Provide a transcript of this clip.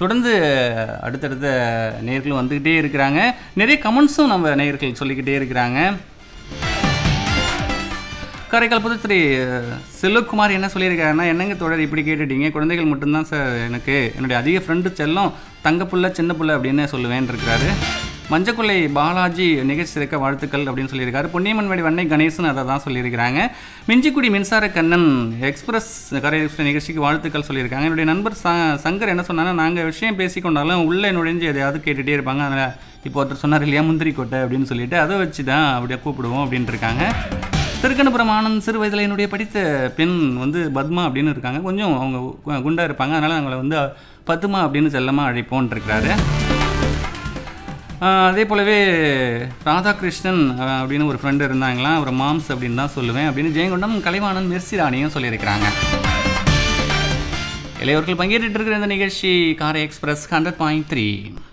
தொடர்ந்து அடுத்தடுத்த நேயர்களும் வந்துக்கிட்டே இருக்கிறாங்க நிறைய கமெண்ட்ஸும் நம்ம நேயர்கள் சொல்லிக்கிட்டே இருக்கிறாங்க காரைக்கால் புதுத்துறை செல்வகுமார் என்ன சொல்லியிருக்காருன்னா என்னங்க தொடர் இப்படி கேட்டுட்டீங்க குழந்தைகள் மட்டும்தான் சார் எனக்கு என்னுடைய அதிக ஃப்ரெண்டு செல்லம் தங்கப்புள்ள சின்ன புள்ள அப்படின்னு சொல்லுவேன் இருக்கிறாரு மஞ்சக்குள்ளை பாலாஜி நிகழ்ச்சி சிறக்க வாழ்த்துக்கள் அப்படின்னு சொல்லியிருக்காரு பொன்னியம்மன்வாடி வண்ணை கணேசன் அதை தான் சொல்லியிருக்கிறாங்க மிஞ்சிக்குடி மின்சார கண்ணன் எக்ஸ்பிரஸ் கரை எக்ஸ்பிரஸ் நிகழ்ச்சிக்கு வாழ்த்துக்கள் சொல்லியிருக்காங்க என்னுடைய நண்பர் ச சங்கர் என்ன சொன்னாங்கன்னா நாங்கள் விஷயம் பேசிக்கொண்டாலும் உள்ளே நுழைஞ்சு எதையாவது கேட்டுகிட்டே இருப்பாங்க அதனால் இப்போ ஒருத்தர் சொன்னார் இல்லையா முந்திரி கொட்டை அப்படின்னு சொல்லிட்டு அதை வச்சு தான் அப்படியே கூப்பிடுவோம் அப்படின்ட்டு இருக்காங்க திருக்கணபுரம் ஆனந்த் சிறு வயதில் என்னுடைய படித்த பெண் வந்து பத்மா அப்படின்னு இருக்காங்க கொஞ்சம் அவங்க கு- குண்டா இருப்பாங்க அதனால் அவங்கள வந்து பத்மா அப்படின்னு செல்லமாக அழைப்போன் இருக்கிறாரு ஆஹ் அதே போலவே ராதாகிருஷ்ணன் ஆஹ் அப்படின்னு ஒரு ஃப்ரெண்டு இருந்தாங்களாம் அவர் மாம்ஸ் அப்படின்னு தான் சொல்லுவேன் அப்படின்னு ஜெயங்கொண்டம் கலைவாணன் மிர்சிராணியும் சொல்லியிருக்கிறாங்க இளையவர்கள் பங்கேற்றுட்டு இருக்கிற இந்த நிகழ்ச்சி காரை எக்ஸ்பிரஸ் ஹண்ட்ரட் பாயிண்ட் த்ரீ